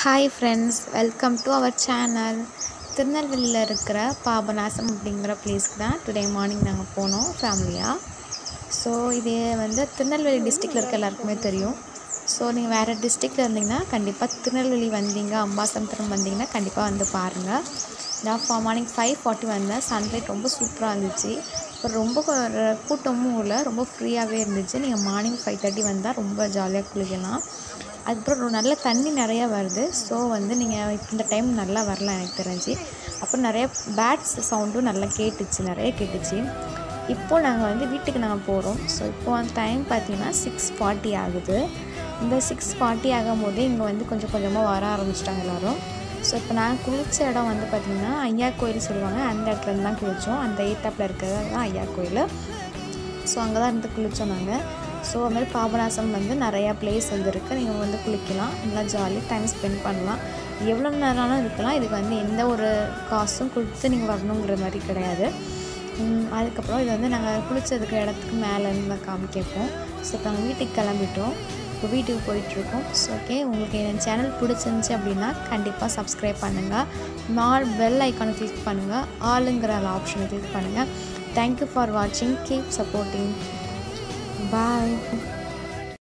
hi friends welcome to our channel திருநெல்வேலியில் இருக்கிற பாபநாசம் அப்படிங்கிற பிளேஸ்க்கு தான் டுடே மார்னிங் நாங்கள் போனோம் ஃபேமிலியாக ஸோ இது வந்து திருநெல்வேலி டிஸ்ட்ரிக்டில் இருக்க எல்லாருக்குமே தெரியும் ஸோ நீங்கள் வேறு டிஸ்ட்ரிக்டில் இருந்தீங்கன்னா கண்டிப்பாக திருநெல்வேலி வந்தீங்க அம்பாசமுத்திரம் வந்தீங்கன்னா கண்டிப்பாக வந்து பாருங்கள் நான் ஃபா மார்னிங் ஃபைவ் ஃபார்ட்டி வந்தேன் சன்லைட் ரொம்ப சூப்பராக இருந்துச்சு அப்புறம் ரொம்ப கொ- கூட்டமும் இல்லை ரொம்ப ஃப்ரீயாகவே இருந்துச்சு நீங்கள் மார்னிங் ஃபைவ் தேர்ட்டி வந்தால் ரொம்ப ஜாலியாக குளிக்கலாம் அதுக்கப்புறம் ஒரு நல்ல தண்ணி நிறையா வருது ஸோ வந்து நீங்கள் இந்த டைம் நல்லா வரலாம் எனக்கு தெரிஞ்சு அப்புறம் நிறைய பேட்ஸ் சவுண்டும் நல்லா கேட்டுச்சு நிறைய கேட்டுச்சு இப்போது நாங்கள் வந்து வீட்டுக்கு நாங்கள் போகிறோம் ஸோ இப்போ அந்த டைம் பார்த்தீங்கன்னா சிக்ஸ் ஃபார்ட்டி ஆகுது இந்த சிக்ஸ் ஃபார்ட்டி ஆகும் போதே இங்கே வந்து கொஞ்சம் கொஞ்சமாக வர ஆரம்பிச்சிட்டாங்க எல்லோரும் ஸோ இப்போ நாங்கள் குளிச்ச இடம் வந்து பார்த்திங்கன்னா ஐயா கோயில் சொல்லுவாங்க அந்த இடத்துல இருந்து தான் குளித்தோம் அந்த ஏத்தாப்பில் இருக்கிறது தான் ஐயா கோயில் ஸோ அங்கே தான் இருந்து குளித்தோம் நாங்கள் ஸோ அது மாதிரி பாபநாசம் வந்து நிறையா பிளேஸ் வந்து இருக்குது நீங்கள் வந்து குளிக்கலாம் நல்லா ஜாலியாக டைம் ஸ்பெண்ட் பண்ணலாம் எவ்வளோ நேரம்னாலும் இருக்கலாம் இதுக்கு வந்து எந்த ஒரு காசும் கொடுத்து நீங்கள் வரணுங்கிற மாதிரி கிடையாது உம், அதுக்கப்புறம் இது வந்து நாங்கள் குளிச்சதுக்கு இடத்துக்கு மேலேருந்து நான் காமிக்கப்போம் ஸோ இப்போ நாங்கள் வீட்டுக்கு கிளம்பிட்டோம் இப்போ வீட்டுக்கு போயிட்டுருக்கோம் ஸோ ஓகே உங்களுக்கு என் சேனல் பிடிச்சிருந்துச்சி அப்படின்னா கண்டிப்பாக சப்ஸ்கிரைப் பண்ணுங்கள் நால் பெல் ஐக்கானை கிளிக் பண்ணுங்கள் ஆளுங்கிற ஆப்ஷனை கிளிக் பண்ணுங்கள் தேங்க்யூ ஃபார் வாட்சிங் கீப் சப்போர்ட்டிங் பாய்